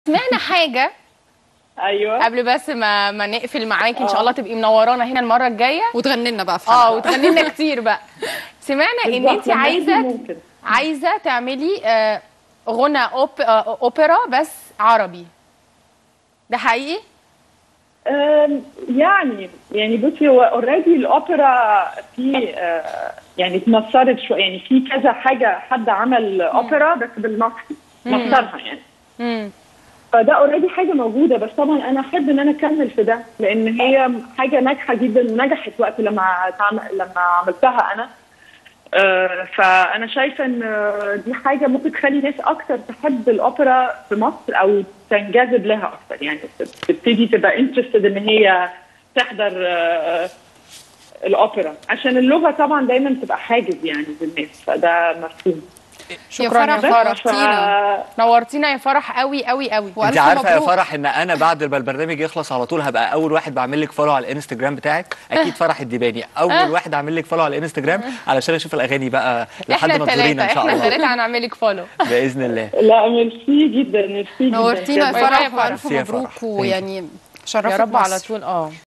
سمعنا حاجه ايوه قبل بس ما ما نقفل معاكي ان شاء الله تبقي منورانا هنا المره الجايه وتغني لنا بقى في اه حلقه وتغني لنا كتير بقى سمعنا ان بالظبط، انت لما عايزه يجي ممكن. عايزه تعملي آه، غنى أوب... آه، اوبرا بس عربي ده حقيقي أم، يعني يعني بصي هو اوريدي الاوبرا في آه، يعني اتمثلت شويه يعني في كذا حاجه حد عمل اوبرا بس بالمصري مصرها يعني امم فده اوريدي حاجه موجوده بس طبعا انا احب ان انا اكمل في ده لان هي حاجه ناجحه جدا ونجحت وقت لما تعم... لما عملتها انا آه، فانا شايفه ان آه، دي حاجه ممكن تخلي ناس اكتر تحب الاوبرا في مصر او تنجذب لها اكتر يعني تبتدي تبقى انترستد ان هي تحضر آه، الاوبرا عشان اللغه طبعا دايما بتبقى حاجز يعني بالناس فده مفهوم شكرا يا فرح، فرح ف... نورتينا. نورتينا يا فرح قوي قوي قوي وألف انت عارفه يا مبروك. فرح ان انا بعد ما البرنامج يخلص على طول هبقى اول واحد بعمل لك فولو على الانستجرام بتاعك اكيد فرح الدباني اول واحد اعمل لك فولو على الانستجرام علشان اشوف الاغاني بقى لحد احنا ما تزورينا الثلاثه ان شاء احنا الله الثلاثه هنعمل لك فولو باذن الله لا ميرسي جدا ميرسي جدا نورتينا يا بجد. باي باي فرح يا فرح. والف ميرسي يا مبروك فرح. ويعني يا شرفت رب على مصر. طول اه